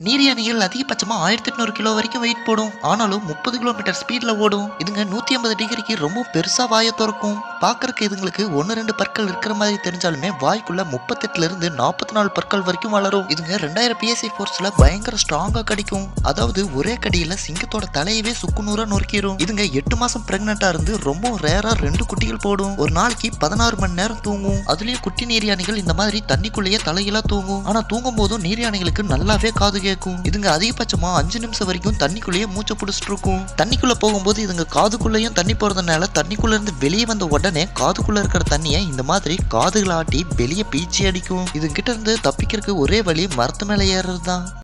நீர் யானைகள் அதிகபட்சமா ஆயிரத்தி எட்நூறு கிலோ வரைக்கும் வெயிட் போடும் ஆனாலும் முப்பது கிலோமீட்டர் ஸ்பீட்ல ஓடும் இதுங்க நூத்தி ஐம்பது டிகிரிக்கு ரொம்ப பெருசா வாயை திறக்கும் பாக்குறதுக்கு இதுங்களுக்கு ஒன்னு ரெண்டு பற்கள் இருக்கிற மாதிரி தெரிஞ்சாலுமே வாய்க்குள்ள முப்பத்தெட்டுல இருந்து நாற்பத்தி நாலு பற்கள் வரைக்கும் வளரும் இதுங்க ரெண்டாயிரம் பிஎஸ்சி ஃபோர்ஸ்ல பயங்கர ஸ்ட்ராங்கா கடிக்கும் அதாவது ஒரே கடியில சிங்கத்தோட தலையவே சுக்குநூறா நொறுக்கிரும் இதுங்க எட்டு மாசம் பிரெக்னெண்டா இருந்து ரொம்ப ரேரா ரெண்டு குட்டிகள் போடும் ஒரு நாளைக்கு பதினாறு மணி நேரம் தூங்கும் அதுலயும் குட்டி நீர் யானைகள் இந்த மாதிரி தண்ணிக்குள்ளேயே தலையில தூங்கும் ஆனா தூங்கும் போதும் நீர் யானைகளுக்கு நல்லாவே காது கேட்கும் இதுங்க அதிகபட்சமா அஞ்சு நிமிஷம் வரைக்கும் தண்ணிக்குள்ளேயே மூச்சு பிடிச்சிட்டு இருக்கும் தண்ணிக்குள்ள போகும்போது இதுங்க காதுக்குள்ளேயும் தண்ணி போறதுனால தண்ணிக்குள்ள இருந்து வெளியே வந்த உடனே காதுக்குள்ள இருக்கிற தண்ணியை இந்த மாதிரி காதுகளை ஆட்டி வெளியே பீச்சி அடிக்கும் இது கிட்ட இருந்து தப்பிக்கிறதுக்கு ஒரே வழி மரத்து மேலே ஏறுறது தான்